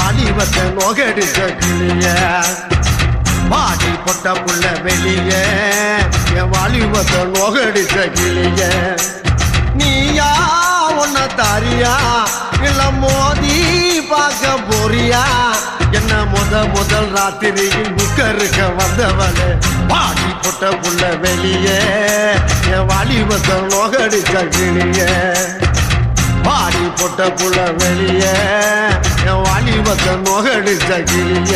வாலிபத்தை நோகடிச்ச கிளிய பாடி பொட்ட புள்ள வெளிய என் வாலிபத்தை நோகடிச்ச கிளிய நீயா உன்ன தாரியா இல்ல மோதி பார்க்க போறியா என்ன முத முதல் ராத்திரியில் முக்கருக்க வந்தவளே பாடி பொட்ட புள்ள வெளியே என் வாலிபத்தை நோகடிச்ச கிளிய பாடி பொட்ட புள்ள வெளியே என் வாலிபத்தை நோகடிச்ச கிளிய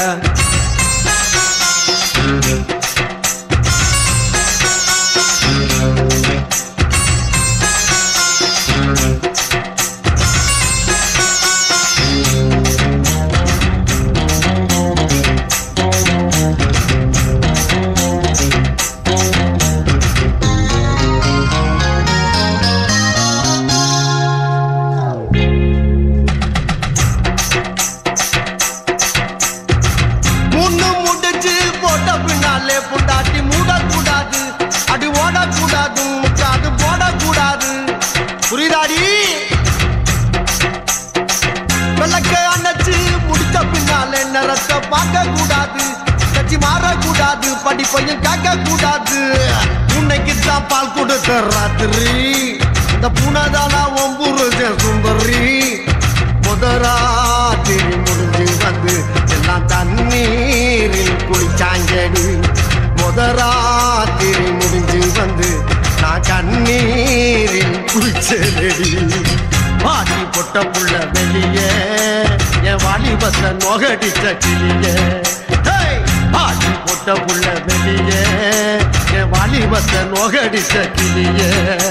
முன்னு முடிச்சு போட்ட பின்னாலே புண்டாட்டி மூடக்கூடாது அடி ஓடக்கூடாது முக்காது போடக்கூடாது புரியுதாடி விளக்க அணைச்சு முடிச்ச பின்னாலே நிறத்தை பார்க்க கூடாது கட்சி மாறக்கூடாது படி பையன் கேட்க கூடாது உன்னைக்கு தான் பால் கொடுத்த ராத்திரி இந்த புனதானா ஒம்புருஜ சுந்தரி முதராத்திரி முடிஞ்சு வந்து எல்லாம் தண்ணீரில் குளிச்சாங்கடி முதராத்திரி முடிஞ்சு வந்து நான் கண்ணீரில் குளிச்சேடி பாடி பொட்ட புள்ள வெளியே என் வாலிபத்தை நோகடிச்ச கிளியே ஹேய்! பாடி பொட்ட புள்ள வெளியே என் வாலிபத்தை நோகடிச்ச கிளியே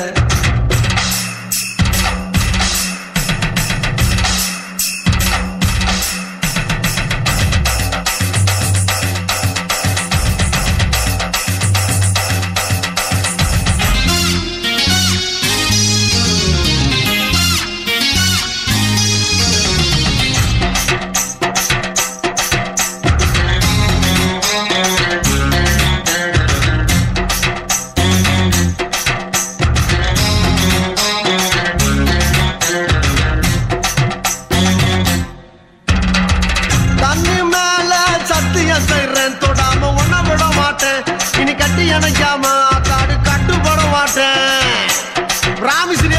தண்ணி மேல சத்தியம் செய்றேன் தொடாம ஒன்ன விட மாட்டேன் இனி கட்டி அணைக்காம காடு கட்டுப்பட மாட்டேன் ராமிஸ்ரீ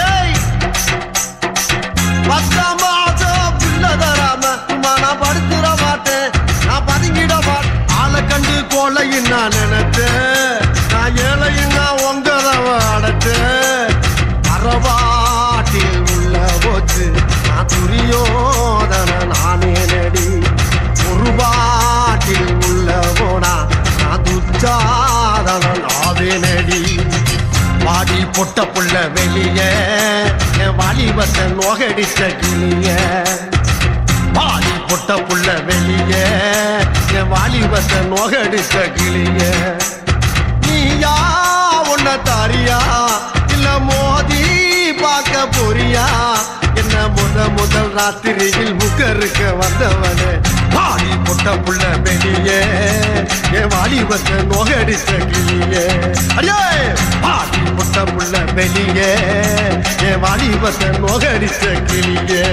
பத்தாம் மாசம் பிள்ளை தராம சும்மா நான் படுத்துட மாட்டேன் நான் பதுங்கிட மாட்டேன் ஆளை கண்டு கொலையும் நான் நினைச்சேன் நான் ஏழையும் நான் உங்கதவ அடைச்சேன் அறவாட்டில் உள்ள போச்சு நான் துரியோதன நானே நடி ஒரு பாட்டில் உள்ள போனா நான் துச்சாதன நாவே நடி வாடி பொட்ட புள்ள வெளியே என் வாலிபத்தை நோகடிச்ச கிளிய வாடி பொட்ட புள்ள வெளியே என் வாலிபத்தை நோகடிச்ச கிளிய நீயா உன்ன தாரியா இல்ல மோதி பார்க்க போறியா என்ன முத முதல் ராத்திரியில் முகருக்க வந்தவனே வாடி பொட்ட புள்ள வெளியே என் வாலிபத்தை நோகடிச்ச கிளியே அடியே வாடி பொட்ட புள்ள வெளியே என் வாலிபத்தை நோகடிச்ச கிளியே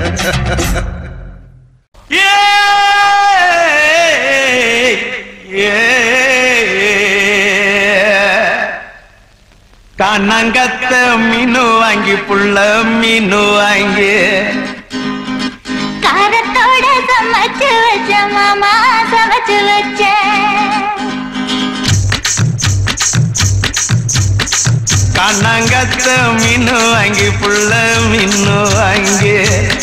கண்ணங்கத்த மீனு வாங்கி புள்ள மீனு வாங்கி காரத்தோட சமைச்சு வச்ச மாமா சமைச்சு வச்ச கண்ணங்கத்த மீனு வாங்கி புள்ள மீனு வாங்கி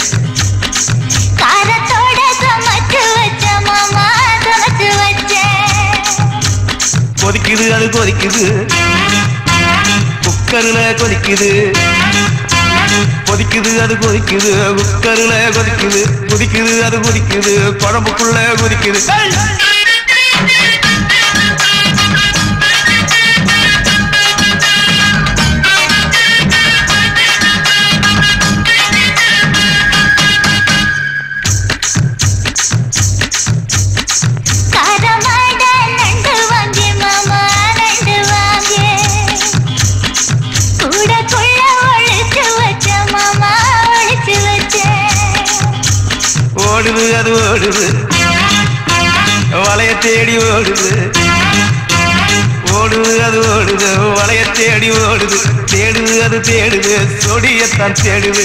காரத்தோட சமைச்சு வச்ச மாமா சமைச்சு வச்ச கொதிக்குது அது கொதிக்குது குக்கர்ல கொதிக்குது கொதிக்குது அது கொதிக்குது குக்கர்ல கொதிக்குது கொதிக்குது அது கொதிக்குது குழம்புக்குள்ள கொதிக்குது ஏய்! காரமாட நண்டு வாங்கி மாமா நண்டு வாங்கி கூடக்குள்ள ஒழிச்சு வச்ச மாமா ஒழிச்சு வச்ச ஓடுது அது ஓடுது வளைய தேடி ஓடுது ஓடுது அது ஓடுது வளைய தேடி ஓடுது தேடுது அது தேடுது சொடியத்தான் தேடுது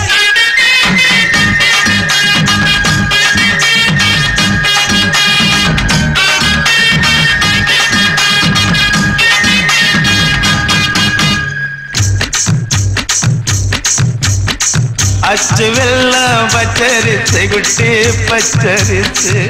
அச்சு வெள்ளம் பச்சரிசை குட்டி பச்சரிசு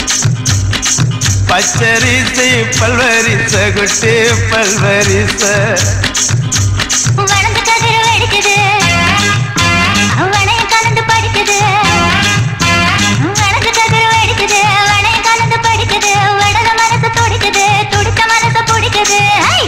பச்சரிசை பல்வரிச குட்டி பல்வரிச வளர்ந்து கதிர் வெடிக்குது வளையம் கலந்து படிக்குது வளர்ந்து கதிர் வெடிக்குது வளையம் கலந்து படிக்குது வடல மனசு துடிக்குது துடித்த மனசு பிடிக்குது ஹை!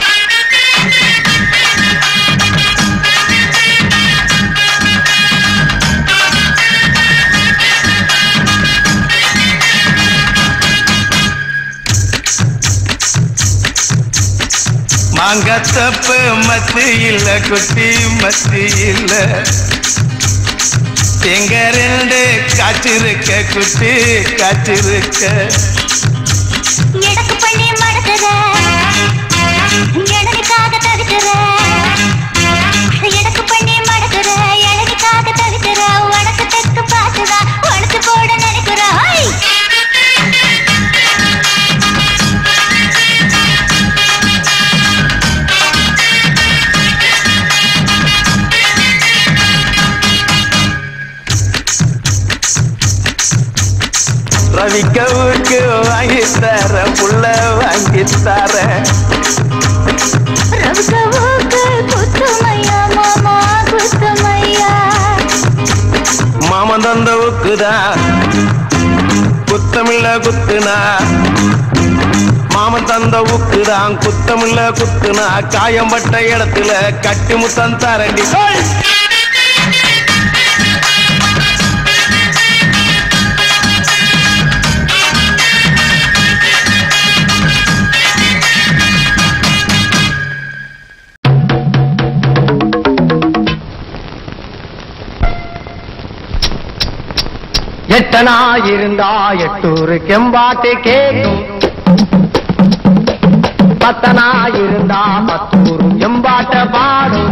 மாங்கத்தப்பு மத்து இல்ல குட்டி மத்து இல்ல எங்க ரெண்டு காய்ச்சிருக்க குட்டி காய்ச்சிருக்க எடக்கு பண்ணி மடக்குற எடனுக்காக தவிக்கிற எடக்கு பண்ணி மடக்குற எடனுக்காக தவிக்கிற உனக்கு தெற்கு பார்த்துதான் உனக்கு போட நினைக்கிற ஹை! ரவிக்கவுக்கு வாங்கி தர புள்ள வாங்கி தர ரவுக்கவுக்கு குத்துமையா மாமா குத்துமையா மாமன் தந்த உக்குதான் குத்தமில்ல குத்துனா மாமன் தந்த உக்குதான் குத்தமில்ல குத்துனா காயம்பட்ட இடத்துல கட்டி முத்தம் தரண்டி ஹோய்! எட்டனா இருந்தா எட்டூரு கெம்பாட்டு கேட்கும் பத்தனா இருந்தா பத்தூரு எம்பாட்ட பாடும்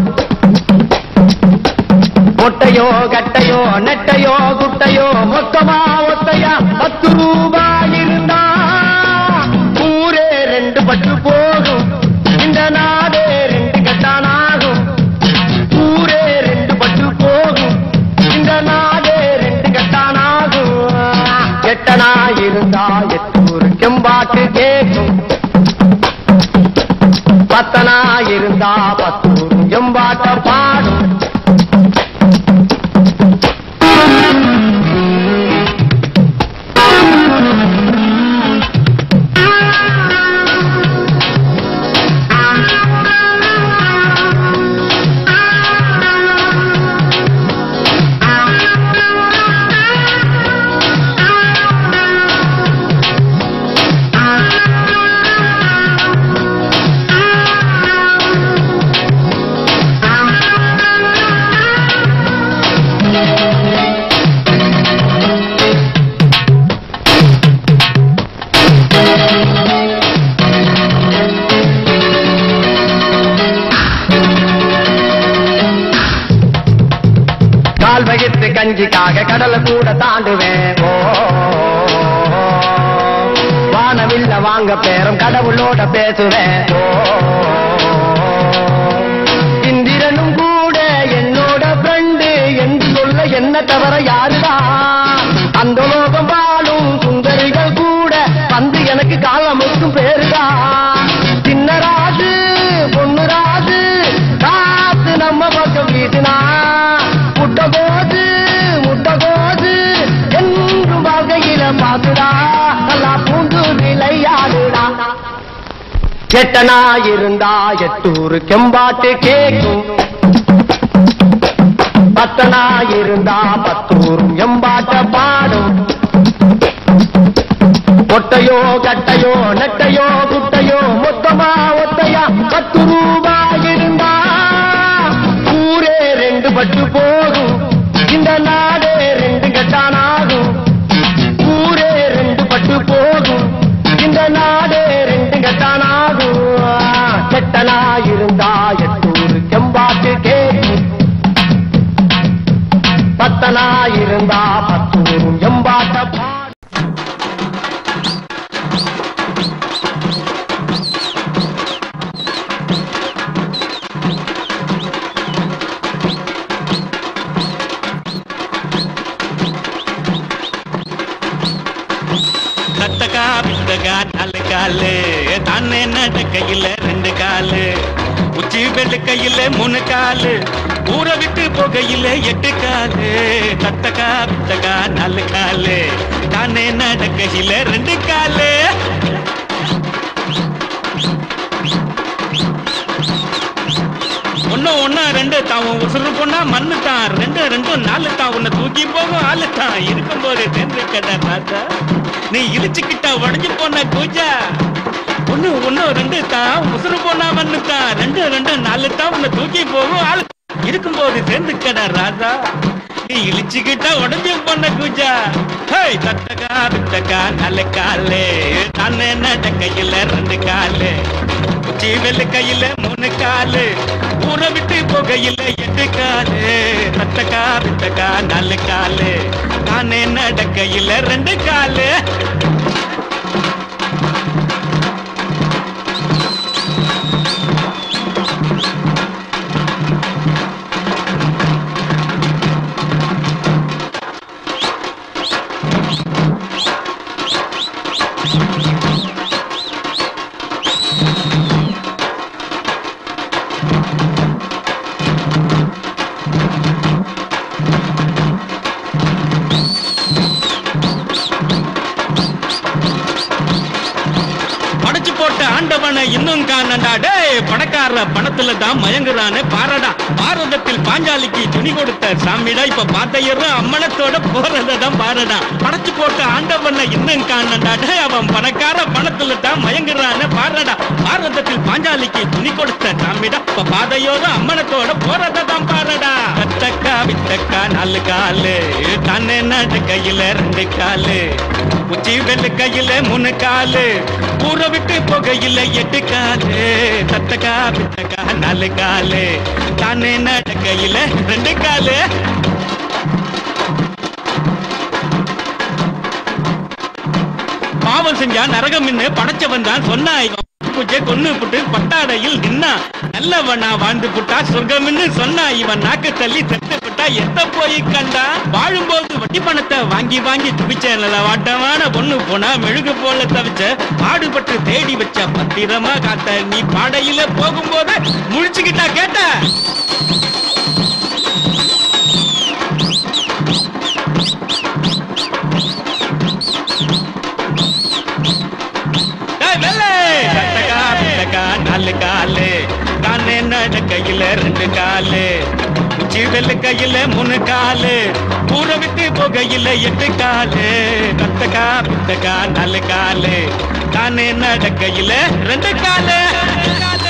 மொட்டையோ கட்டையோ நெட்டையோ குட்டையோ மொத்தமா ஒத்தையா பத்து ரூபாய் இருந்தா ஊரே ரெண்டு பட்டு போகும் இந்த நாடே ரெண்டு கட்டானாகும் ஊரே ரெண்டு பட்டு போகும் இந்த நாடே ரெண்டு கட்டானாகும் எட்டனா இருந்தா எட்டூர் கெம்பாட்டு கேட்கும் பத்தனா இருந்தா பத்தூர் எம்பாட்ட பாடும் கால் வகித்து கஞ்சிக்காக கடலை கூட தாண்டுவேன் ஓ வானவில்ல வாங்க பேரும் கடவுளோட பேசுவேன் ஓ இந்திரனும் கூட என்னோட ஃப்ரெண்டு என்று சொல்ல என்ன தவிர யாருதான் அந்த லோகம் வாழும் சுந்தரிகள் கூட வந்து எனக்கு காலமுக்கும் பேருதான் சின்ன ராஜு பொண்ணு ராஜு காத்து நம்ம பக்கம் வீசினா முட்டை கோது முட்டை கோது என்றும் வாழ்க்கையில பாத்துடா நல்லா பூந்து விளையாடுடா கெட்டனா இருந்தா எட்டூரு கெம்பாட்டு கேக்கும் பத்தனா இருந்தா பத்தூரும் எம்பாட்ட பாடும் ஒட்டையோ கட்டையோ நெட்டையோ குட்டையோ மொத்தமா ஒத்தையா பத்து ரூபாய் இருந்தா ஊரே ரெண்டு பட்டு போகும் இந்த நாடே ரெண்டு கட்டானாகும் தத்தக்கா பித்தகா நாலு காலு தானே நட கையில ரெண்டு காலு உச்சி வெள்ளு கையில மூணு காலு ஊற விட்டு போகையில எட்டு காலு தத்தக்கா பித்தகா நாலு காலு தானே நட கையில ரெண்டு காலு ஒண்ணு ஒண்ணு ரெண்டு தாவும் உசுறு பொண்ணா மண்ணு தான் ரெண்டு ரெண்டும் நாலு தான் உன்னை தூக்கி போகும் ஆளு தான் இருக்கும் போது தெரிஞ்சு கடை ராஜா நீ இழிச்சுக்கிட்ட உடஞ்சு போன கூஜா ஒண்ணு ஒண்ணு ரெண்டு தான் உசுறு பொண்ணா மண்ணு தான் ரெண்டு ரெண்டு நாலு தான் உன்னை தூக்கி போகும் ஆளு இருக்கும் போது சேர்ந்து கடை ராஜா நீ இழிச்சுக்கிட்ட உடஞ்சு போன கூஜா ஹேய் தட்டக்கா விட்டக்கா நல்ல காலு தானே நட கையில ரெண்டு காலு உச்சி வெள்ளு கையில மூணு காலு ஊற விட்டு போகையில எட்டு காலு தட்டக்கா விட்டக்கா நாலு காலு தானே நடக்கையில ரெண்டு காலு படைச்சு போட்ட ஆண்டவனை இன்னும் காணண்டா டேய் பணக்கார பணத்துல தான் மயங்குறானே பாரடா பாரதத்தில் பாஞ்சாலிக்கு துணி கொடுத்த சாமிடா இப்ப பாத்தையரும் அம்மனத்தோட போறத தான் பாரடா படைச்சு போட்ட ஆண்டவனை இன்னும் காணண்டா டேய் அவன் பணக்கார பணத்துல தான் மயங்குறானே பாரடா பாரதத்தில் பாஞ்சாலிக்கு துணி கொடுத்த சாமிடா இப்ப பாதையோரும் அம்மனத்தோட போறத தான் பாரடா கத்தக்கா வித்தக்கா நாலு காலு தானே நடு கையில ரெண்டு காலு உச்சி வெள்ளு கையில மூணு காலு ஊற விட்டு புகையில எட்டு காலு தத்தக்கா பித்தக்கா நாலு காலு தானே நட கையில ரெண்டு காலு பாவம் செஞ்சா நரகம் என்ன படைச்சவன் தான் சொன்னா இவன் பூஜை கொன்னு புட்டு பட்டாடையில் நின்னா நல்லவனா வாழ்ந்து புட்டா சொர்க்கம்னு சொன்னா இவன் நாக்கு தள்ளி செத்து புட்டா எத்த போய் கண்டா வாழும்போது வட்டி பணத்தை வாங்கி வாங்கி துவிச்ச நல்ல வாட்டமான பொண்ணு போனா மெழுகு போல தவிச்ச பாடுபட்டு தேடி வச்ச பத்திரமா காத்த நீ பாடையில போகும்போது முழிச்சுக்கிட்டா கேட்ட டேய் வெள்ளை! கட்டக்கா, பிட்டக்கா, நாலு காலு தானே நட கையில ரெண்டு காலு உச்சி வெள்ளு கையில மூணு காலு ஊற விட்டு போகையில எட்டு காலு கத்தக்கா பித்தக்கா நாலு காலு தானே நட கையில ரெண்டு காலு காலு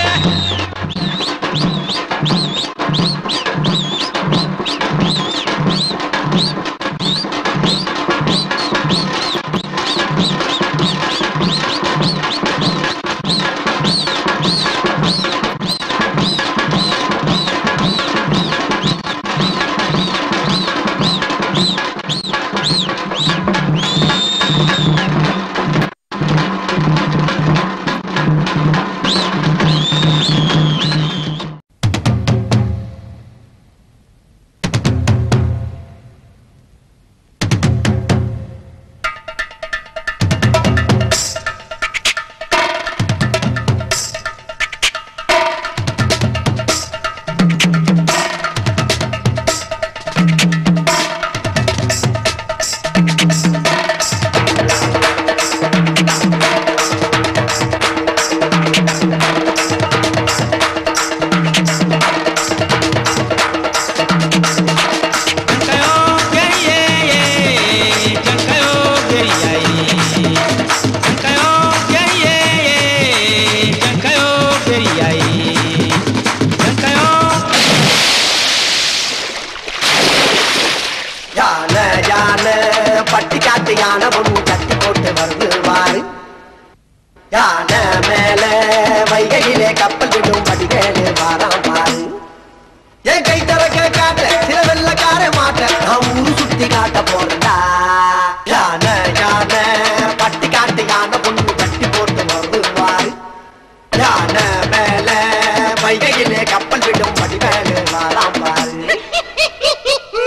யானை யானை பட்டி காட்டு யானை ஒண்ணு கட்டி போட்டு வருது வாரு யானை மேல வைகையிலே கப்பல் விடும் வடிவேலு வாராம் பாரு என் கை திறக்க காட்ட சில வெள்ளக்கார மாட்ட நான் ஊரு சுத்தி காட்ட போறேன்டா யானை யானை பட்டி காட்டு யானை ஒண்ணு கட்டி போட்டு வருது வாரு யானை மேல வைகையிலே கப்பல் விடும் வடிவேலு வாராம் பாரு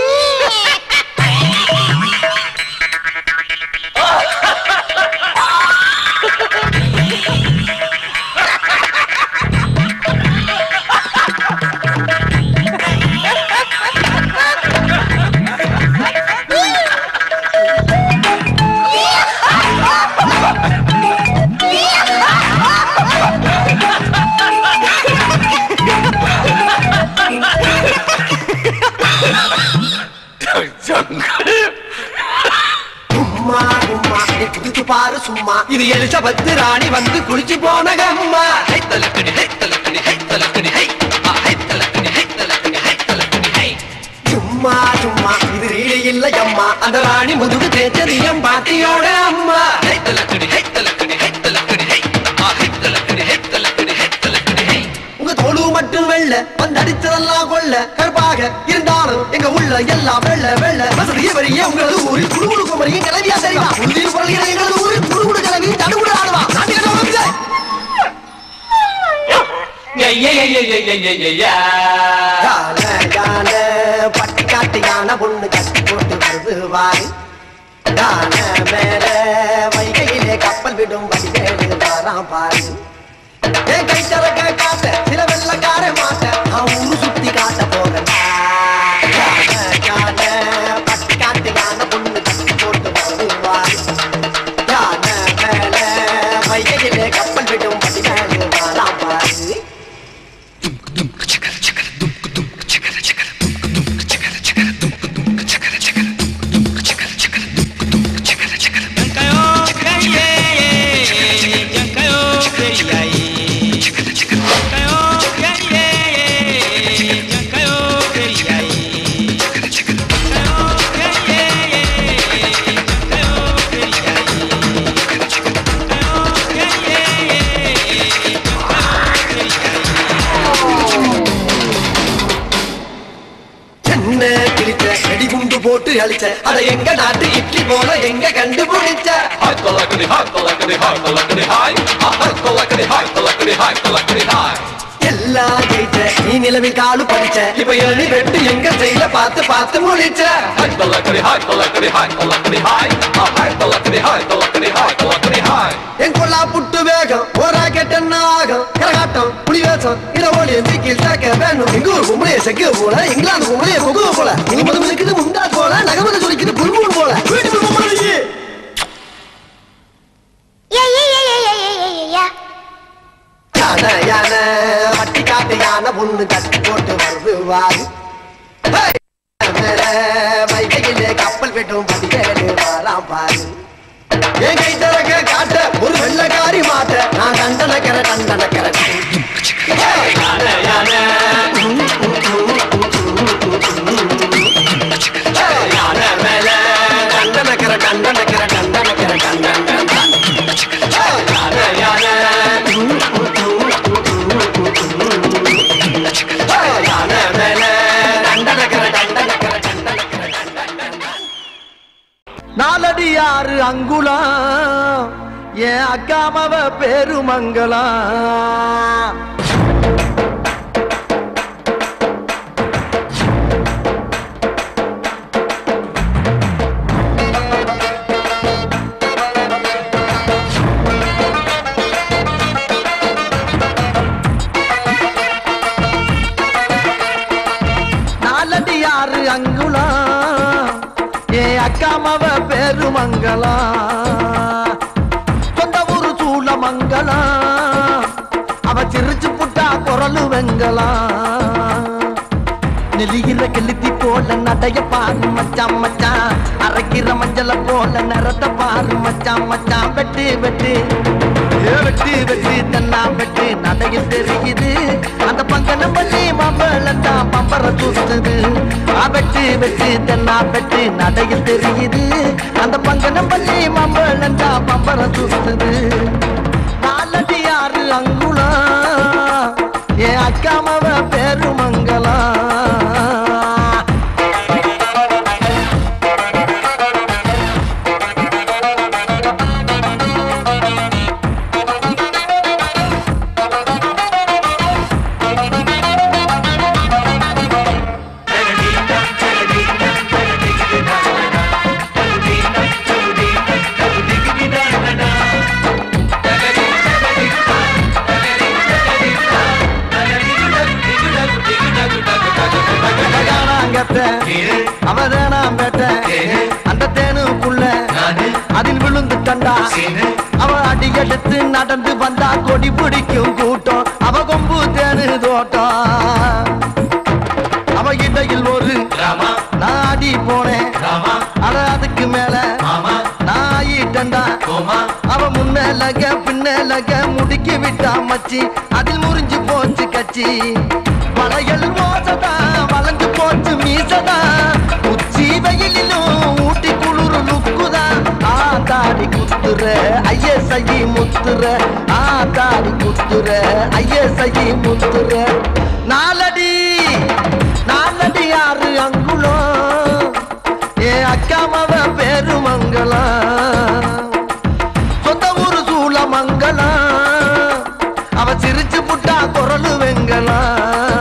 Ha சும்மா நீ குதிச்சு பாரு சும்மா இது எலிசபெத்து ராணி வந்து குளிச்சு போன கம்மா சும்மா சும்மா இது ரீலி இல்ல அம்மா அந்த ராணி முதுகு தேய்ச்சது என் பாட்டியோட அம்மா உங்க தோளு மட்டும் வெள்ள வந்தடிச்சதெல்லாம் கொள்ள கருப்பாக இருந்தாலும் எங்க உள்ள எல்லாம் வெள்ள வெள்ள வசதிய பெரிய உங்களது ஊரில் குடுகுடு குமரியும் கிளவியா தெரியுமா உள்ளில் புரளிகிற எங்களது ஊரில் குடுகுடு கிளவி தடுகுடு ஆடுவா நாட்டுக்கு நோக்கமில்லை. யானை யானை பட்டி காட்டு யானை பொண்ணு கட்டி போட்டு வருது வாய் யானை மேல வைகையிலே கப்பல் விடும் வடிவேலு வாராம் பாரு என் கை திறக்க காட்ட சில வெள்ளக்கார மாட்ட நான் ஊரு சுத்தி காட்ட போகிறேன் யானை யானை பட்டி காட்டு யானை பொண்ணு கட்டி போட்டு வருது வாய் யானை மேல வைகையிலே கப்பல் விடும் வடிவேலு வாராம் பாரு என்ன கிழிச்ச வெடிகுண்டு போட்டு அழிச்ச அத எங்க நாட்டு இட்லி போல எங்க கண்டுபிடிச்ச எல்லாம் ஜெயிச்ச நீ நிலவில் காலு படிச்ச இப்ப எழுதி வெட்டு எங்க செய்யல பார்த்து பார்த்து முழிச்ச என் கொல்லா புட்டு வேகம் ஒரு ராக்கெட் என்ன ஆகும் கரகாட்டம் புலி வேஷம் இரவோலி சீக்கில் தாக்க வேணும் எங்க ஊர் கும்பலைய செக்கு போல இங்கிலாந்து கும்பலைய முகுவ போல நீங்க மது இருக்குது முண்டா போல நகமது சொல்லிக்குது புல்பூல் போல வீட்டுக்கு கும்பலையே யானை யானை வட்டி காட்டு யானை பொண்ணு கட்டி போட்டு வருது வாரு ஹேய்! மேல வைகையிலே கப்பல் வெட்டும் படிக்கேடு வாராம் பாரு என் கை திறக்க காட்ட ஒரு வெள்ளக்காரி மாட்ட நான் தண்டனக்கர தண்டனக்கர யானை யானை ஹேய்! யானை மேல தண்டனக்கர தண்டனக்கர தண்டனக்கர தண்டன யானை யானை யானை மேல தண்டனக்கர தண்டனக்கர தண்டனக்கர தண்டன நாலடி ஆறு அங்குலம் என் அக்காமவ பெருமங்கலம் நாலடி ஆறு அங்குலம் என் அக்காமவ பெருமங்கலம் சொந்த ஊரு சூளமங்கலம் அவ சிரிச்சு புட்டா குரலு வெங்கலாம் நெலிகிற கெளுத்தி போல நடைய பாரு மச்சான் மச்சான் அரைக்கிற மஞ்சள போல நிறத்த பாரு மச்சான் மச்சான் வெட்டு வெட்டு ஏ வெட்டு வெட்டு தென்னா வெட்டு நடையில் தெரியுது அந்த பங்கனம் பண்ணி மாம்பழம் தான் பம்பர தூசுது ஆ வெட்டு வெட்டு தென்னா வெட்டு நடையில் தெரியுது அந்த பங்கனம் பண்ணி மாம்பழம் தான் பம்பர தூசுது நாலடி ஆறு அங்குலம் என் அக்காமவ பெருமங்கலம் மகானாங்கத்தை அவதானாம் பேட்ட அந்த தேனுக்குள்ள அதில் விழுந்து கண்டா அவ அடி எடுத்து நடந்து வந்தா கொடி பிடிக்கும் கூட்டம் அவ கொம்பு தேனு தோட்டம் அவ இடையில் ஒரு நான் அடி போனேன் அட அதுக்கு மேல நான் ஆயிட்டேன் முன்னலக பின்னலக முடுக்கி விட்டா மச்சி அதில் முறிஞ்சு போச்சு கச்சி வளையல் மோசதா வளைஞ்சு போச்சு மீசதா உச்சி வெயிலிலும் ஊட்டி குளிர் லுக்குதா ஆ தாடி குத்துற ஐய சகி முத்துற ஆ தாடி குத்துற ஐய சகி முத்துற நாலடி நாலடி ஆறு அங்குலம் ஏ அக்கா மவ பெருமங்கலம் சொந்த ஊரு சூளமங்கலம் அவ சிரிச்சு புட்டா குரலு வெங்கலாம்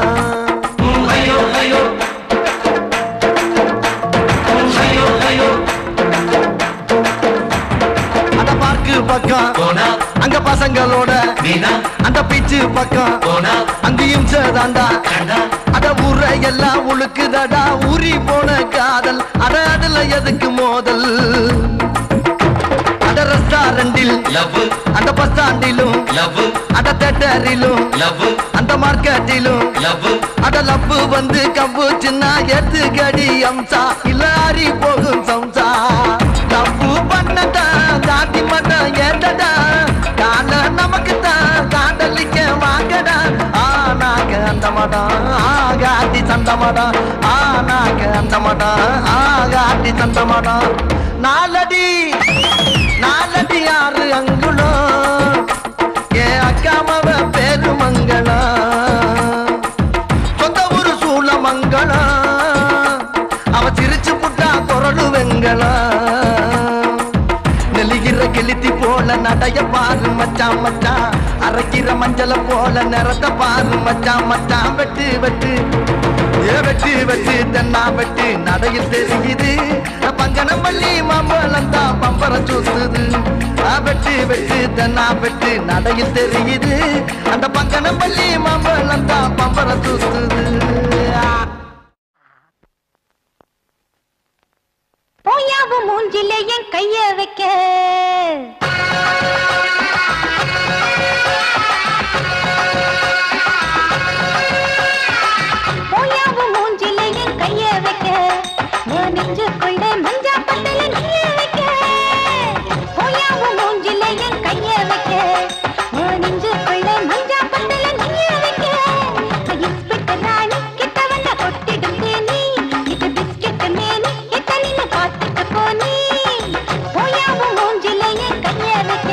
அட பார்க்கு பக்கம் அங்க பசங்களோட அந்த பீச்சு பக்கம் அங்கேயும் சேதாண்டா அட ஊர எல்லாம் உழுக்குதடா ஊறி போன காதல் அட அதுல எதுக்கு மோதல் அட ரெஸ்டாரண்டில் அந்த பஸ் ஸ்டாண்டிலும் அட தேட்டரிலும் அந்த மார்க்கெட்டிலும் அட லப்பு வந்து கம்பு சின்ன எத்து கடி அம்சா இல்லாரி போகும் சம்சா தப்பு பண்ணதா தாட்டி மட்டும் ஏத்தடா கால நமக்கு தான் காதலிக்க வாங்கடா ஆனாக அந்த மடம் ஆகாட்டி சந்த மடம் ஆனாக அந்த மடம் ஆகாட்டி சந்த மடம் நாலடி நாலடி ஆறு அங்குலம் ஏ அக்காமவ பெருமங்கலம் சொந்த ஊரு சூளமங்கலம் அவ சிரிச்சு புட்டா குரலு வெங்கலம் நெலிகிற கிழித்தி போல நடைய பாரு மச்சான் மச்சான் அரைக்கிற மஞ்சள போல நிறத்த பாரு மச்சான் மச்சான் வெட்டு வெட்டு ஏ வெட்டு வெட்டு தென்னா வெட்டு நடையில் தெரியுது பங்கனம் பள்ளி மாம்பழம் தான் பம்பர சுத்துது ஆ, வெட்டு வெட்டு தென்னா வெட்டு நடையில் தெரியுது அந்த பங்கனம் பள்ளி மாம்பழம் தான் பம்பர சுத்துது ஆ. போயாவும் மூஞ்சில என் கைய வைக்க போயாவும் மூஞ்சில என் கைய வைக்க உன் நெஞ்சுக்குள்ள மஞ்சா பத்தல நீய வைக்க போயாவும் மூஞ்சில என் கைய வைக்க உன் நெஞ்சுக்குள்ள மஞ்சா பத்தல நீய வைக்க இன்ஸ்பெக்டர் ராணி கிட்ட வந்த கொட்டிடும் தேனி இது பிஸ்கெட் மேனி எத்தனின்னு பார்த்துட்டு போனி போயாவும் மூஞ்சில என் கைய வைக்க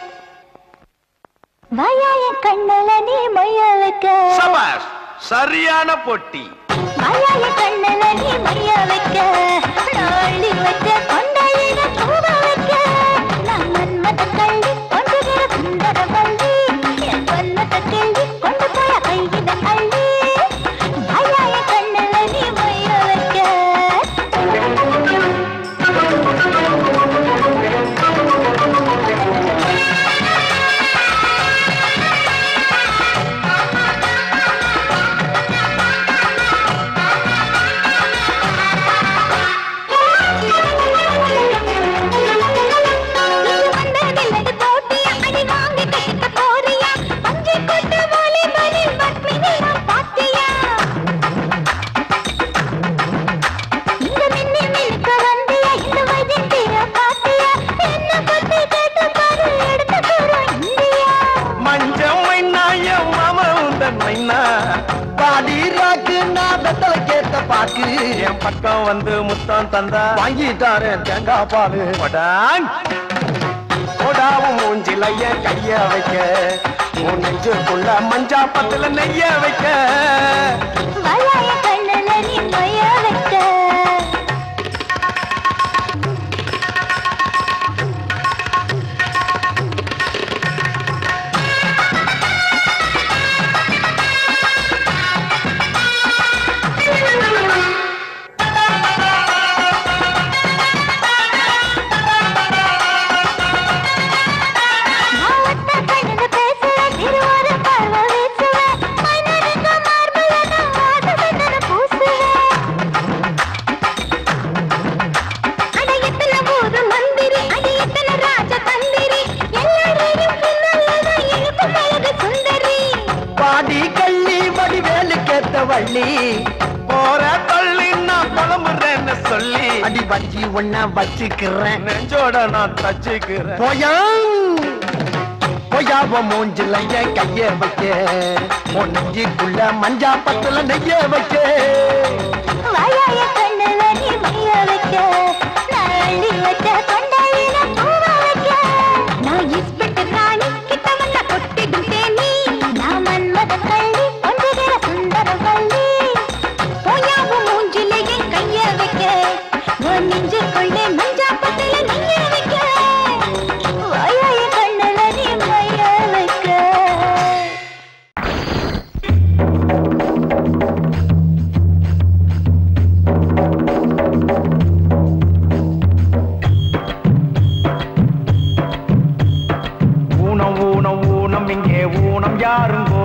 வாயாய கண்ணல நீ மைய வைக்க சபாஷ் சரியான பொட்டி வாயாய கண்ணல நீ மைய வைக்க நாளி வச்ச கொண்டாயிட பூவ வைக்க நான் மன்மத கள்ளி கொண்டுகிற சுந்தர வள்ளி என் பன்னத கிள்ளி கொண்டு போய கையில அள்ளி வாயாய கண்ணல நீ மைய வைக்க இங்கு வந்ததில்லது போட்டியா அடி வாங்கி கட்டிக்க போறியா அஞ்சு கொட்டு வாலிபலில் பத்மினி நான் பாத்தியா இங்க மின்னி மினுக்க வந்தியா இந்த வயதின் தீர பாத்தியா என்ன பத்தி கேட்டு பாரு எடுத்து போறோம் இந்தியா மஞ்சள் மைனா என் மாமா உந்தன் மைனா பாடி ராக்கு நான் வெத்தல கேட்ட பாக்கு என் பக்கம் வந்து முத்தம் தந்தா வாங்கிட்டாரு தேங்காய் பாலு படாங் ஓடாவும் மூஞ்சில என் கைய வைக்க உன் நெஞ்சுக்குள்ள மஞ்சா பத்துல நெய்ய வைக்க வாயாய கண்ணல நீ மைய வைக்க மாவட்ட கண்ணுல பேசுற திருவாரூர் பார்வை வீசுவ மன்னனுக்கு மார்புல நான் வாசவந்தன பூசுவேன் அட எத்தனை ஊரு மந்திரி அட எத்தனை ராஜ தந்திரி எல்லாரையும் பின்னல்லதான் இழுக்கும் அழகு சுந்தரி பாடி கள்ளி வடிவேலு கேட்ட வள்ளி போற தள்ளி நான் புலம்புறேன்னு சொல்லி அடி வஞ்சி ஒன்ன வச்சுக்கிறேன் நெஞ்சோட நான் தச்சுக்கிறேன் போயாங் பொய்யாவ மூஞ்சில என் கைய வைக்க உன் நெஞ்சிக்குள்ள மஞ்சா பத்துல நெய்ய வைக்க வாயாய கண்ணுல நீ மைய வைக்க நான் அள்ளி வச்ச கொண்டாயின பூவ வைக்க நான் இஸ்பெட்டு ராணி கிட்ட வந்த கொட்டிடும் தேனி நான் மன்மத கள்ளி கொஞ்சுகிற சுந்தர வள்ளி போயாவும் மூஞ்சில என் கைய வைக்க உன் நெஞ்சுக்குள்ளே மஞ்சா பத்துல நெய்ய வைக்க வாயாய கண்ணுல நீ மைய வைக்க ஊனம் ஊனம் ஊனம் இங்கே ஊனம் யாருங்கோ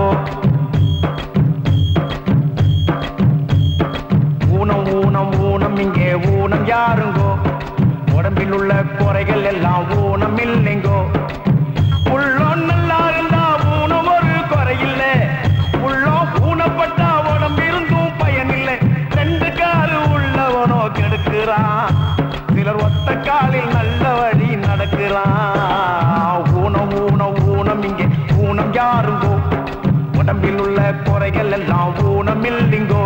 ஊனம் ஊனம் ஊனம் இங்கே ஊனம் யாருங்கோ உடம்பில் உள்ள குறைகள் எல்லாம் ஊனம் இல்லைங்கோ உள்ளம் நல்லா இருந்தா ஊனம் ஒரு குறையில்லை உள்ளம் ஊனப்பட்டா உடம்பு இருந்தும் பயனில்லை ரெண்டு காலு உள்ளவனோ கெடுக்கிறான் சிலர் ஒத்த காலில் நல்ல வழி நடக்கிறான் ஊனம் ஊனம் ஊனம் இங்கே ஊனம் யாருங்கோ உடம்பில் உள்ள குறைகள் எல்லாம் ஊனம் இல்லைங்கோ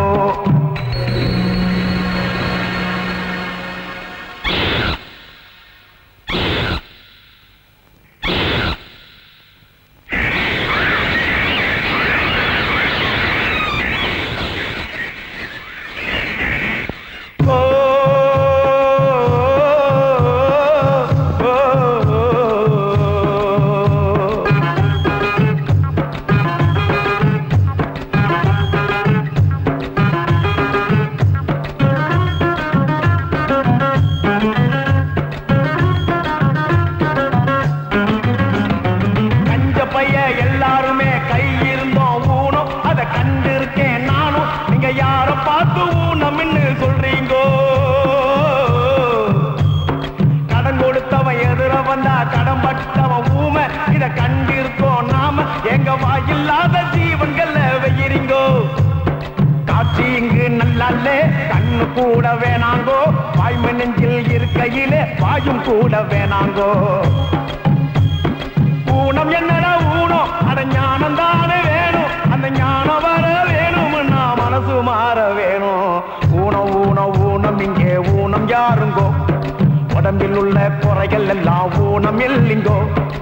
ஓ கஞ்ச பைய எல்லாருமே கை இருந்தோம் ஊனம் அத கண்டிருக்கேன் நானும் நீங்க யார பார்த்து ஊனம்னு சொல்றீங்கோ கடன் கொடுத்தவன் எதிர வந்தா கடன் பட்டவன் ஊமை இத கண்டிருக்கோம் நாம எங்க வாயில்லாத ஜீவன்கள்ல வெயிறீங்கோ காட்சி இங்கு நல்லாலே கண்ணு கூட வேணாங்கோ வாய்மை நெஞ்சில் இருக்கையிலே வாயும் கூட வேணாங்கோ ஊனம் என்னடா ஊனம் அட ஞானம் தானே வேணும் அந்த ஞானம் வர வேணும்னா மனசு மாற வேணும் ஊனம் ஊனம் ஊனம் இங்கே ஊனம் யாருங்கோ உடம்பில் உள்ள குறைகள் எல்லாம் ஊனம் இல்லைங்கோ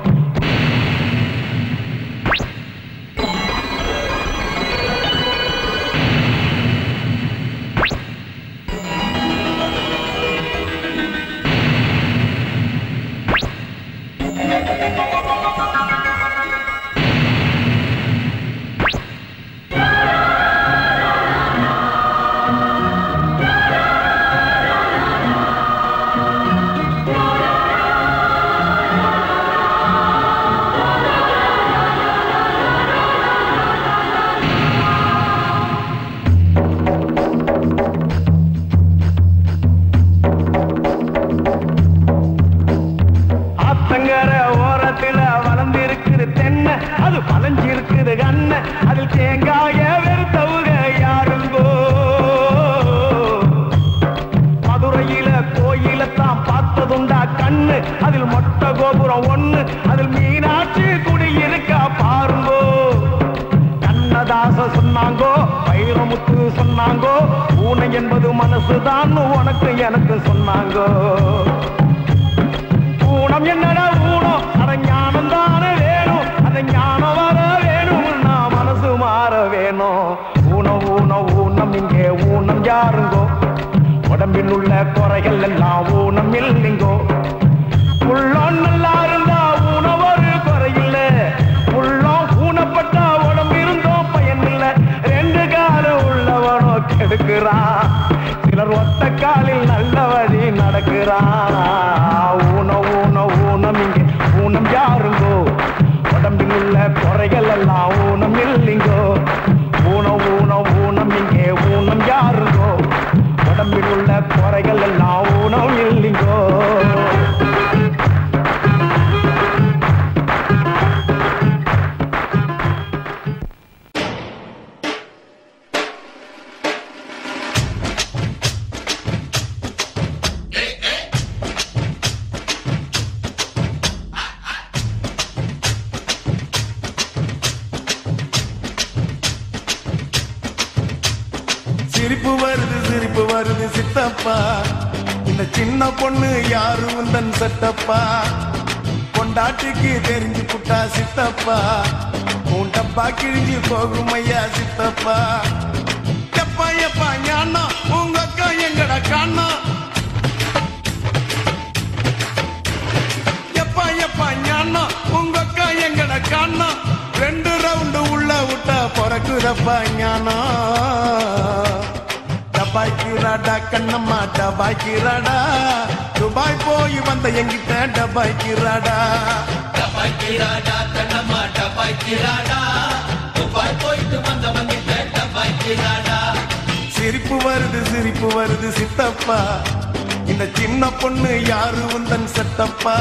ஆத்தங்கர ஓரத்துல வளர்ந்திருக்குது தென்னை அது பழஞ்சிருக்குது கண்ண அதில் தேங்காய வெறுத்தவுக யாருங்கோ மதுரையில கோயில தான் பார்த்ததுண்டா கண்ணு அதில் மொட்டை கோபுரம் ஒண்ணு அதில் மீனாட்சி குடியிருக்கா பாருங்கோ கண்ணதாச சொன்னாங்கோ வைரமுத்து சொன்னாங்கோ பூனை என்பது மனசுதான் உனக்கு எனக்கு சொன்னாங்கோ ஊனம் என்னடா ஊனம் அட ஞானம் தானே வேணும் அந்த ஞானம் வர வேணும் நான் மனசு மாற வேணும் ஊனம் ஊனம் ஊனம் இங்கே ஊனம் யாருங்கோ உடம்பில் உள்ள குறைகள் எல்லாம் ஊனம் இல்லைங்கோ உள்ளம் நல்லா இருந்தா ஊனம் ஒரு குறையில்ல உள்ளம் ஊனப்பட்டா உடம்பு இருந்தோம் பயனில்லை ரெண்டு காலம் உள்ளவனோ கெடுக்கிறான் சிலர் ஒத்த காலில் நல்ல வழி நடக்கிறான் ஊனம் ஊனம் ஊனம் இங்கே ஊனம் யாருங்கோ உடம்பில் உள்ள குறைகள் எல்லாம் ஊனம் இல்லைங்கோ ஊனம் ஊனம் ஊனம் இங்கே ஊனம் யாருங்கோ உடம்பில் உள்ள குறைகள் எல்லாம் ஊனம் இல்லைங்கோ சிரிப்பு வருது சிரிப்பு வருது சித்தப்பா இந்த சின்ன பொண்ணு யாரு உந்தன் சட்டப்பா கொண்டாட்டிக்கு தெரிஞ்சு புட்டா சித்தப்பா உன் டப்பா கிழிஞ்சு போகும் ஐயா சித்தப்பா எப்பா எப்பா ஞானா உங்க அக்கா எங்கடா காணா எப்பா எப்பா ஞானா உங்க அக்கா எங்கடா காணா ரெண்டு ரவுண்டு உள்ள விட்டா பிறக்குதப்பா ஞானா டபாய்க்கிறாடா கண்ணம்மா டபாய்க்கிறாடா துபாய் போய் வந்த எங்கிட்ட டபாய்க்கிறாடா சிரிப்பு வருது சிரிப்பு வருது சித்தப்பா இந்த சின்ன பொண்ணு யாரு உந்தன் சட்டப்பா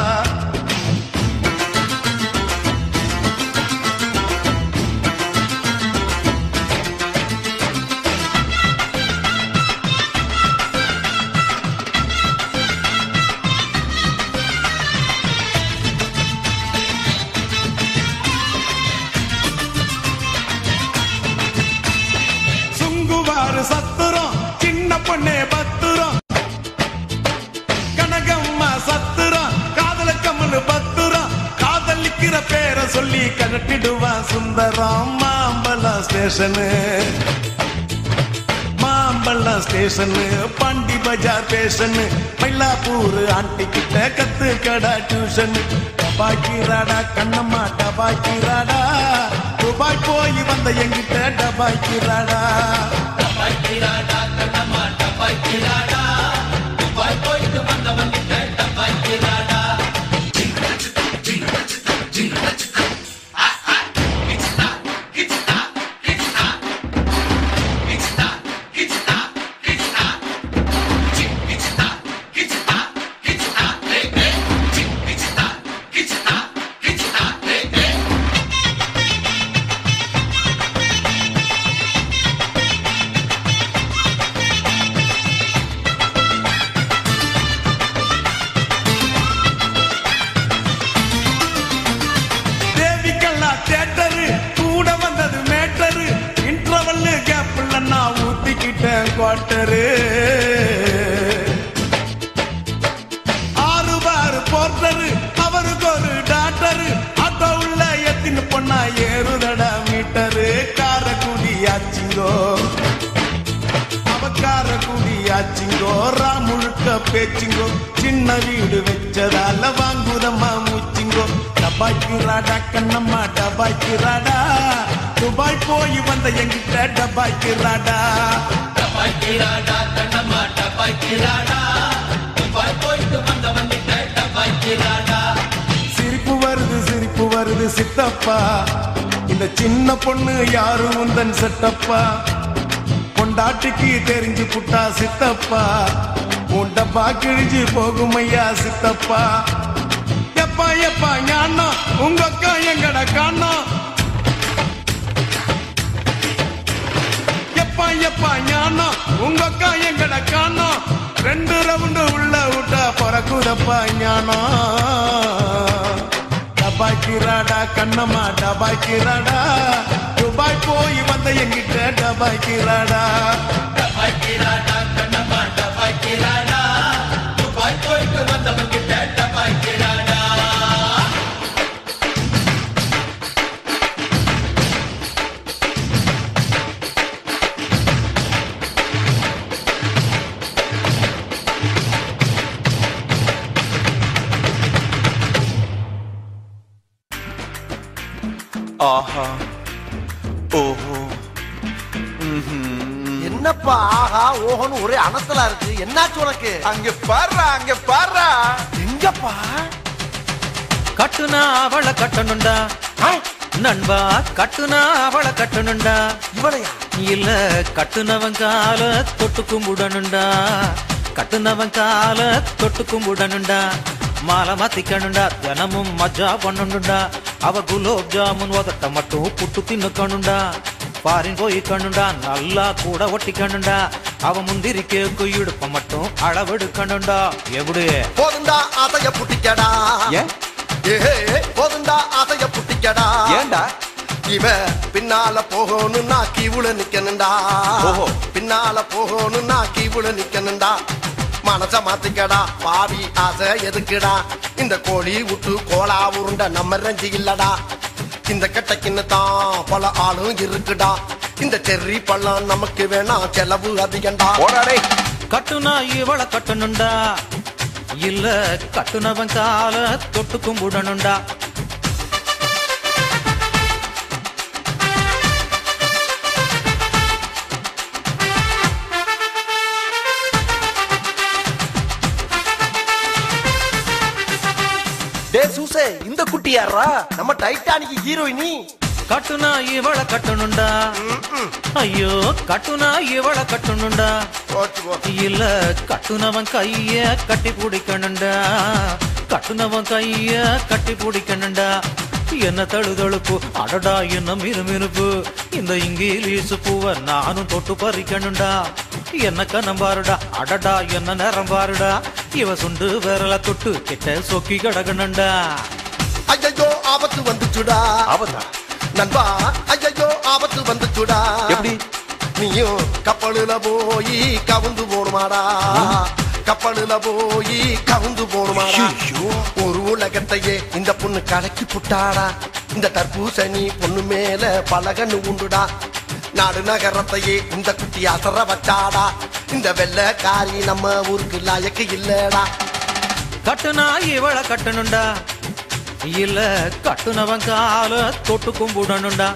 சுங்குவாரு சத்துரம் சின்ன பொண்ணே பத்துரம் கனகம்மா சத்துரம் காதல கம்மனு பத்துரம் காதலிக்கிற பேரை சொல்லி கழட்டிடுவான் சுந்தரம் மாம்பழம் ஸ்டேஷனு மாம்பழம் station Pondy Bazaar fashion Mylapore aunty கிட்ட கத்து கடா டியூஷன் டபாய்க்கிறாடா கண்ணம்மா டபாய்க்கிறாடா துபாய் போய் வந்த எங்கிட்ட டபாய்க்கிறாடா தேவிக்கல்லா தேட்டரு கூட வந்தது மேட்டரு இன்டர்வல்லு கேப்ல நான் ஊத்திக்கிட்டேன் குவார்டரு ஆறு பாரு போர்ட்டரு அவருக்கு ஒரு டாக்டரு ஆட்டோ உள்ள எத்தின்னு பொண்ணா ஏறுதடா மீட்டரு காரக்குடி ஆச்சிங்கோ அவக்கார குடியாச்சிங்கோ முழுக்க பேச்சிங்கோ சின்ன வீடு வச்சதால வாங்குதம்மா மூச்சிங்கோ டபாய்க்கிறாடா கண்ணம்மா டபாய்க்கிறாடா துபாய் போய் வந்த எங்கிட்ட டபாய்க்கிறாடா சிரிப்பு வருது சிரிப்பு வருது சித்தப்பா இந்த சின்ன பொண்ணு யாரு உந்தன் செட்டப்பா பொண்டாட்டிக்கு தெரிஞ்சு புட்டா சித்தப்பா உன் டப்பா கிழிஞ்சு போகும் ஐயா சித்தப்பா எப்பா எப்பா ஞானா உங்க அக்கா எங்கட காணா எப்பா எப்பா ஞானா உங்க அக்கா எங்கட காணா ரெண்டு ரவுண்டு உள்ள விட்டா பறக்குதப்பா ஞானா டபாய்க்கிறாடா கண்ணம்மா டபாய்க்கிறாடா துபாய் போய் வந்த எங்கிட்ட டபாய்க்கிறாடா ஆஹா ஓஹோ என்னப்பா ஆஹா ஓஹோன்னு ஒரே அனத்தலா இருக்கு என்னாச்சு உனக்கு அங்க பாருடா அங்க பாருடா எங்கப்பா கட்டுனா அவளை கட்டணுண்டா நண்பா கட்டுனா அவளை கட்டணுண்டா இவனையா இல்ல கட்டுனவன் கால தொட்டு கும்பிடணுண்டா கட்டுனவன் கால தொட்டு கும்பிடணுண்டா மாலை மாத்திக்கணுண்டா தினமும் மஜா பண்ணணுண்டா அவ குலோப் ஜாமுன் உதட்ட மட்டும் புட்டு தின்னுக்கணுண்டா பாரின் போய் கண்ணுண்டா நல்லா கூட ஒட்டிக்கணுண்டா அவ முந்திரி கேக்கு இடுப்ப மட்டும் அளவெடுக்கணுண்டா எப்படி போதுண்டா ஆசைய புட்டிக்கடா ஏன் ஏ போதுண்டா ஆசைய புட்டிக்கடா ஏன்டா இவ பின்னால போகணும்னா கீவுல நிக்கணும்டா ஓஹோ. பின்னால போகணும்னா கீவுல நிக்கணும்டா மனச மாத்திக்கடா பாவி ஆசை எதுக்குடா இந்த கோழி விட்டு கோலா உருண்ட நம்ம ரஞ்சி இல்லடா இந்த கெட்டக்கின்னு தான் பல ஆளும் இருக்குடா இந்த செர்ரி பழம் நமக்கு வேணாம் செலவு அதிகண்டா போடாடே கட்டுனா இவள கட்டணுண்டா இல்ல கட்டுனவன் கால தொட்டு கும்பிடணுண்டா டே சூசே இந்த குட்டி யாரா நம்ம டைட்டானிக் ஹீரோயினி கட்டுனா இவள கட்டணுண்டா ஐயோ கட்டுனா இவள கட்டணுண்டா போச்சு போச்சு இல்ல கட்டுனவன் கைய கட்டி பிடிக்கணுண்டா கட்டுனவன் கைய கட்டி பிடிக்கணுண்டா என்ன தழுதழுப்பு அடடா என்ன மினுமினுப்பு இந்த இங்கிலீஷ் பூவை நானும் தொட்டு பறிக்கணுண்டா என்ன கண்ணம் பாருடா அடடா என்ன நேரம் பாருடா இவ சுண்டு விரல தொட்டு கிட்ட சொக்கி கிடக்கணுண்டா ஐயோ ஆபத்து வந்துச்சுடா ஆபத்தா நண்பா ஐயோ ஆபத்து வந்துச்சுடா எப்படி? நீயும் கப்பலுல போய் கவுந்து போணுமாடா கப்பலுல போய் கவுந்து போணுமாடா ஒரு உலகத்தையே இந்த பொண்ணு கலக்கி புட்டாடா இந்த தர்பூசணி பொண்ணு மேல பலகன்னு உண்டுடா நாடு நகரத்தையே இந்த குட்டி அசர வச்சாடா இந்த வெள்ளக்காரி நம்ம ஊருக்கு லாயக்கு இல்லடா கட்டுனா இவள கட்டணுண்டா இல்ல கட்டுனவன் கால தொட்டு கும்பிடணுண்டா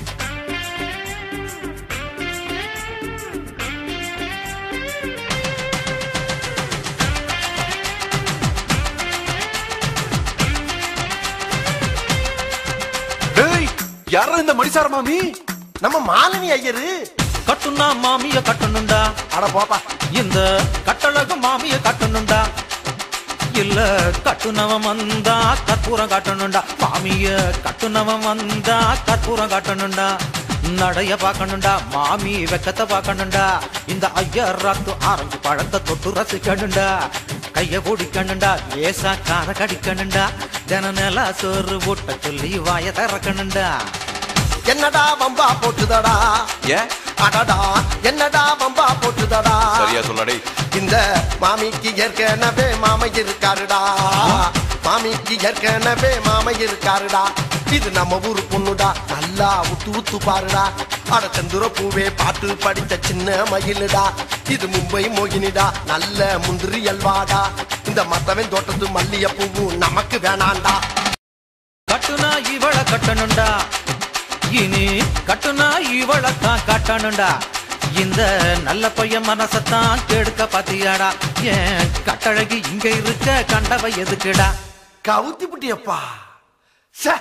டேய் யாரா இந்த மணிசார மாமி நம்ம மாலினி ஐயரு கட்டுனா மாமிய கட்டணுண்டா அட போப்பா இந்த கட்டழகு மாமிய கட்டணுண்டா இல்ல கட்டுனவன் வந்தா கற்பூரம் காட்டணுண்டா மாமிய கட்டுனவன் வந்தா கற்பூரம் காட்டணுண்டா நடைய பார்க்கணுண்டா மாமி வெக்கத்தை பார்க்கணுண்டா இந்த ஐயர் ராத்து ஆரஞ்சு பழத்தை தொட்டு ரசிக்கணுண்டா கைய பிடிக்கணுண்டா லேசா காத கடிக்கணுண்டா தின நில சோறு ஊட்ட சொல்லி வாய திறக்கணுண்டா என்னடா வம்பா போட்டுதடா ஏன் அடடா என்னடா வம்பா போட்டுதடா சரியா சொல்லடே இந்த மாமிக்கு ஏற்கனவே மாமை இருக்காருடா மாமிக்கு ஏற்கனவே மாமை இருக்காருடா இது நம்ம ஊரு பொண்ணுடா நல்லா உத்து உத்து பாருடா அட செந்துர பூவே பாட்டு படித்த சின்ன மயிலுடா இது மும்பை மோகினிடா நல்ல முந்திரி அல்வாடா இந்த மத்தவன் தோட்டத்து மல்லிய பூவு நமக்கு வேணாண்டா கட்டுனா இவள கட்டணுண்டா இனி கட்டுனா இவளத்தான் கட்டணுண்டா இந்த நல்ல பையன் மனசத்தான் கெடுக்க பாத்தியாடா ஏன் கட்டழகி இங்க இருக்க கண்டவ எதுக்குடா கவுத்தி புட்டியப்பா சே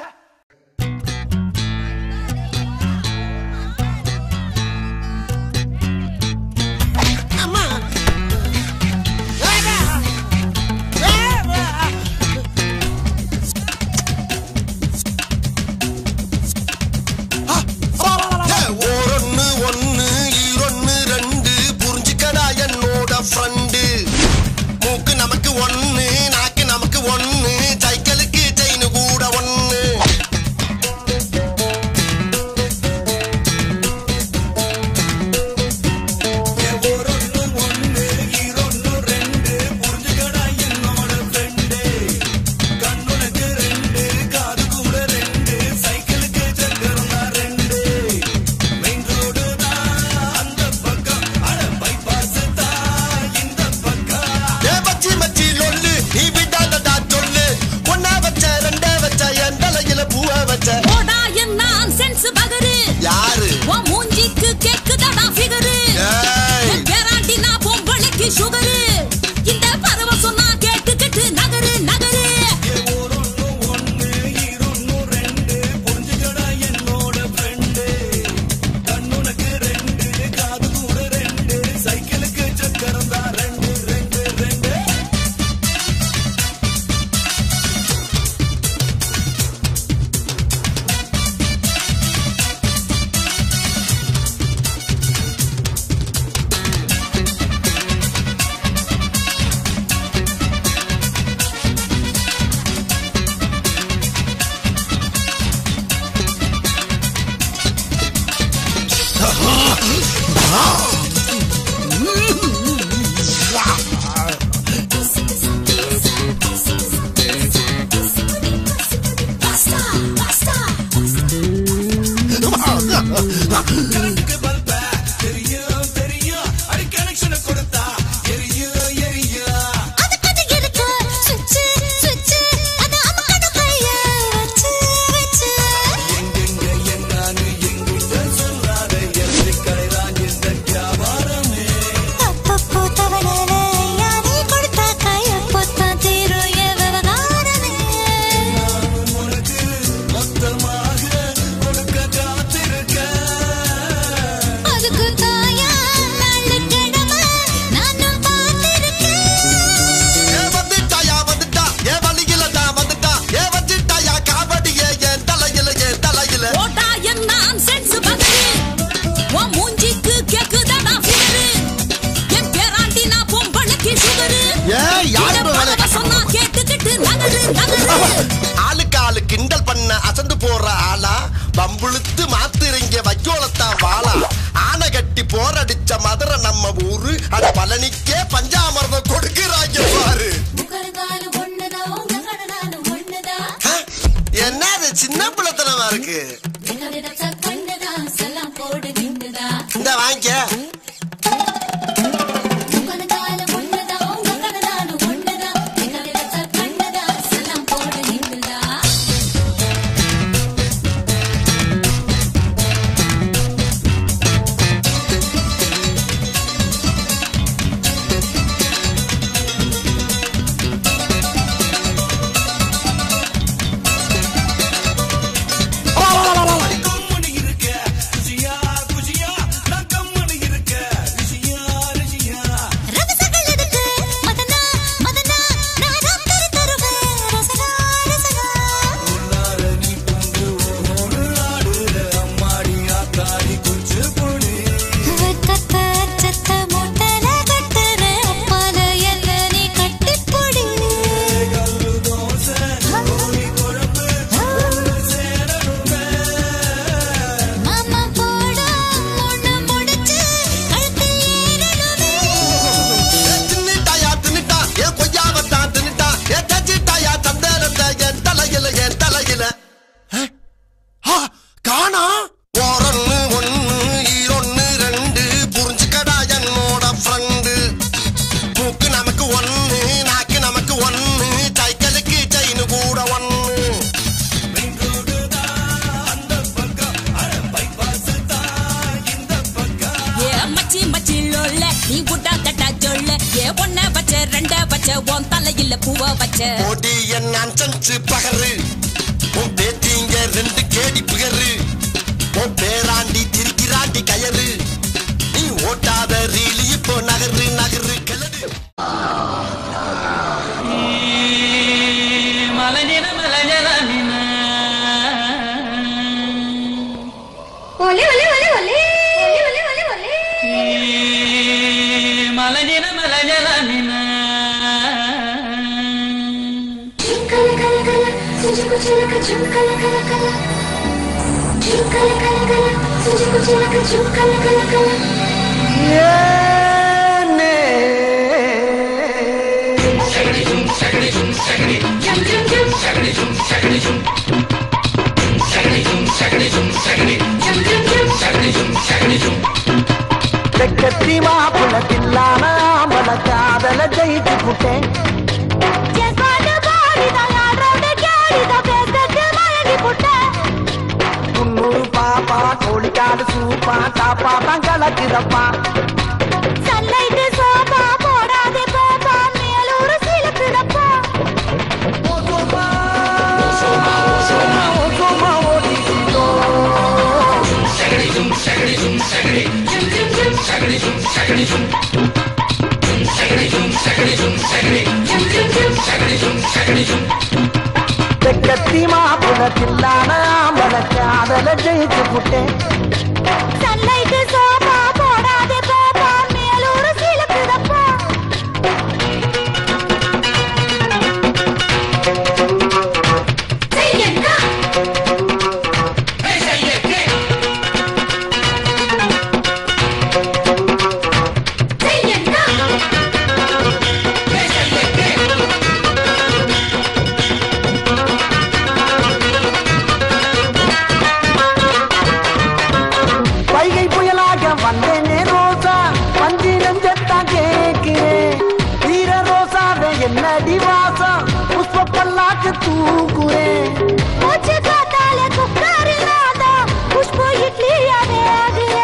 ஒன்னு ஒன்னு ஈரொன்னு ரெண்டு புரிஞ்சுக்கடா என்னோட ஃப்ரெண்டு மூக்கு நமக்கு ஒன்னு நாக்கு நமக்கு ஒன்னு சைக்கிளுக்கு செயின் கூட ஒன்னு சின்ன பிள்ளைத்தனமா இருக்கு இந்த வாங்கிக்க தின்னுட்டாயா தின்னுட்டா ஏன் கொய்யாவத்தான் தின்னுட்டா ஏன் தச்சிட்டாயா சந்தனத்தை என் தலையில என் தலையில அஹ், ஆ, காணா ஓரொன்னு ஒன்னு ஈரொன்னு ரெண்டு புரிஞ்சுக்கடா என்னோட ஃப்ரெண்டு மூக்கு நமக்கு ஒன்னு நாக்கு நமக்கு ஒன்னு சைக்கிளுக்கு செயின் கூட ஒன்னு மச்சி மச்சி லோல்ல நீ விட்டா கட்டா சொல்ல ஏ ஒன்ன வச்ச ரெண்ட வச்ச உன் தலையில பூவ வச்ச ஓடி என் அஞ்சஞ்சு பகரு உன் பேத்திங்க ரெண்டு கேடி புகரு உன் பேராண்டி திரிக்கிறாண்டி கயறு நீ ஓட்டாத ரீலி இப்போ நகரு நகரு கிளறு மலஜன மலஜன ஒலே ஒலே ஒலே ஒலே ஒலே ஒலே ஒலே மலஜன மலஜன Chum kala kala kala, suji kuchila ka chum kala kala kala. Chum kala kala kala, suji kuchila ka chum kala kala kala. Jum jum jum. Jum jum jum. கட்டி மாப்பிள்ள தில்லான ஆம்பள காதல ஜெயிச்சு புட்டேன் ஜெகாடு பாடிதா யாரோட கேடிதா பேசட்டு மயங்கி புட்டேன். முன்னூறு பாப்பா கோழிக்காடு சூப்பா தாப்பா தான் கலக்குதப்பா சன்லைட்டு சோபா போடாதே பாப்பா மேலூரு சிலுக்குதப்பா. சும்மா ஓடிக்கிட்டோ Jum jum jum. கட்டி மாப்பிள்ள தில்லான ஆம்பள காதல ஜெயிச்சு புட்டேன் சன்லைட்டு சோபா போடாதே பாப்பா மேலூரு சிலுக்குதப்பா. செய்யக்கா. செய்யக்கா. வைகை புயலாக வந்தேனே ரோசா பஞ்சி நெஞ்சத்தான் கேட்கிறேன் வீர ரோசாவே என்னடி வாசம் புஷ்ப பல்லாக்கு தூக்குறேன் மூச்சு காத்தாலே குக்கர் இல்லாதா, புஷ்பு இட்லி அதே ஆகுற.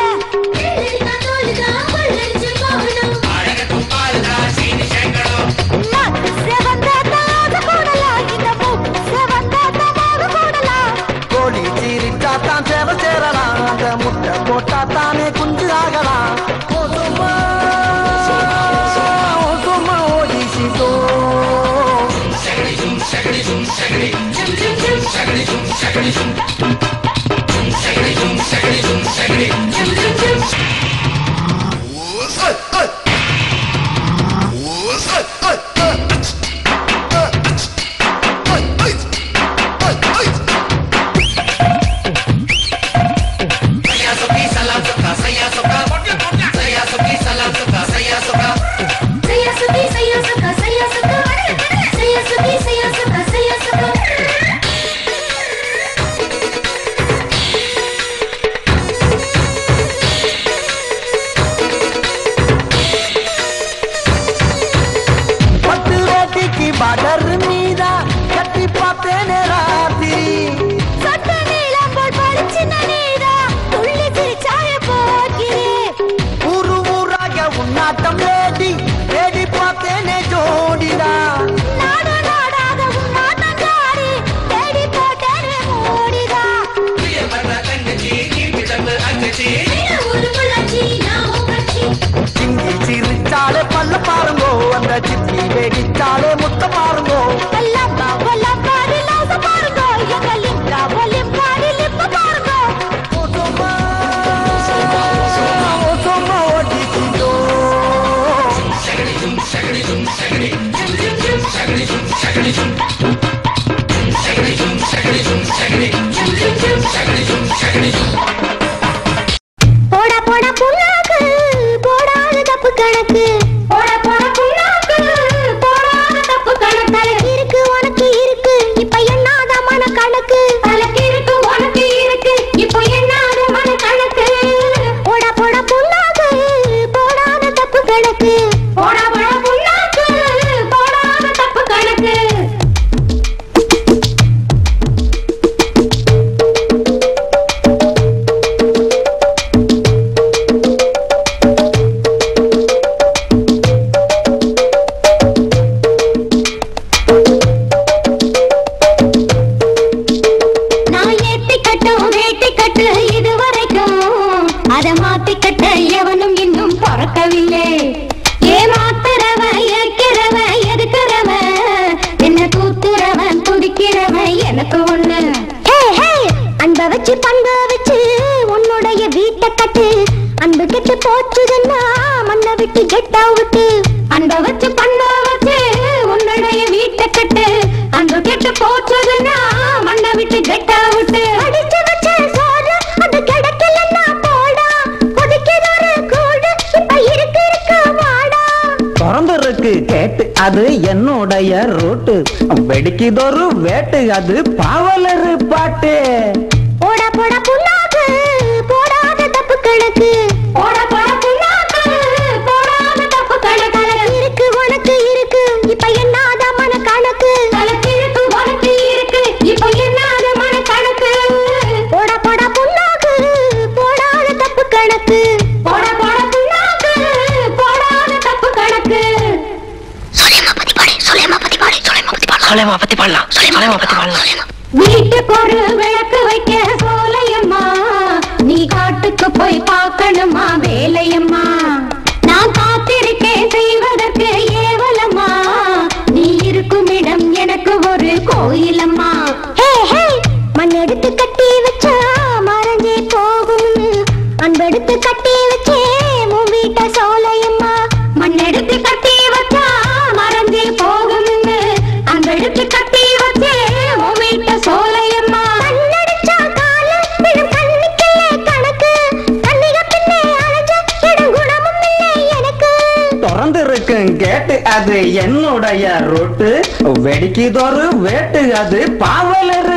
நான் செவந்த தாக கூடலாம், இந்த பூ செவந்த தாக கூடலாம். கோழி சீரிட்டா தான் சேவ சேரலாம் அந்த முட்டை போட்டா தானே குஞ்சு ஆகலாம் ஓ சும்மா ஓ சும்மா ஓடிசிட்டோ Saya suki, saya suka, saya suka. Saya suki, saya suka, saya suka. போடா போடா புண்ணாக்கு போடாத தப்பு கணக்கு போடா போடா புண்ணாக்கு போடாத தப்பு கணக்கு இருக்கு உனக்கு இருக்கு இப்ப என்னாத மன கணக்கு தனக்கு இருக்கு உனக்கு இருக்கு இப்ப என்னாத மன கணக்கு போடா போடா புண்ணாக்கு போடாத தப்பு கணக்கு போடா போடா புண்ணாக்கு போடாத தப்பு கணக்கு நான் ஏத்தி கட்டும் வேட்டி கட்டு இது வரைக்கும் அத மாத்தி கட்ட எவனும் இன்னும் பிறக்கவில்லை ஏமாத்துறவன் ஏற்கிறவன் எதுக்குறவன் என்ன தூத்துறவன் துடிக்கிறவன் எனக்கு ஒண்ணு அன்ப வச்சு பண்ப வச்சு உன்னுடைய வீட்டை கட்டு அன்பு கெட்டு போச்சுதுன்னா மண்ணை விட்டு கெட்டா விட்டு அன்ப வச்சு பண்ப வச்சு உன்னுடைய வீட்டை கட்டு அன்பு கெட்டு போச்சுதுன்னா மண்ணை விட்டு கெட்டா விட்டு அடிச்சு வச்ச சோறு அது கிடைக்கலன்னா போடா கொதிக்கிறொரு கூடு இப்ப இருக்கு இருக்கு வாடா திறந்துருக்கு கேட்டு அது என்னுடைய ரூட்டு வெடிக்குதொரு வேட்டு அது பாவலரு பாட்டு போடா போடா புண்ணாக்கு போடாத தப்பு கணக்கு போடா போடா புண்ணாக்கு போடாத தப்பு கணக்கு இருக்கு உனக்கு இருக்கு இப்ப என்னாத மன கணக்கு கணக்கு இருக்கு உனக்கு இருக்கு இப்ப என்னாத மன கணக்கு போடா போடா புண்ணாக்கு போடாத தப்பு கணக்கு போடா போடா புண்ணாக்கு போடாத தப்பு கணக்கு வீட்டுக்கு ஒரு விளக்கு வைக்க சோலையம்மா நீ காட்டுக்கு போய் பார்க்கணுமா வேலையம்மா நான் காத்திருக்கேன் செய்வதற்கு ஏவலம்மா நீ இருக்கும் இடம் எனக்கு ஒரு கோயிலம்மா மண் எடுத்து கட்டி வச்சா மறைஞ்சே போகும் அன்பெடுத்து கட்டி வச்சே உன் வீட்ட சோலையம்மா மண் எடுத்து கட்டி வச்சா மறைஞ்சே போகும் அன்பெடுத்து கட்டி வச்சே உன் வீட்ட சோலையம்மா கண்ணடிச்சா கால விழும் கண்ணுக்கில்லே கணக்கு கண்ணிக பின்னே அழைச்ச இடம் குணமும் இல்லை எனக்கு திறந்துருக்கு கேட்டு அது என்னுடைய ரூட்டு வெடிக்குதொரு வேட்டு அது பாவலரு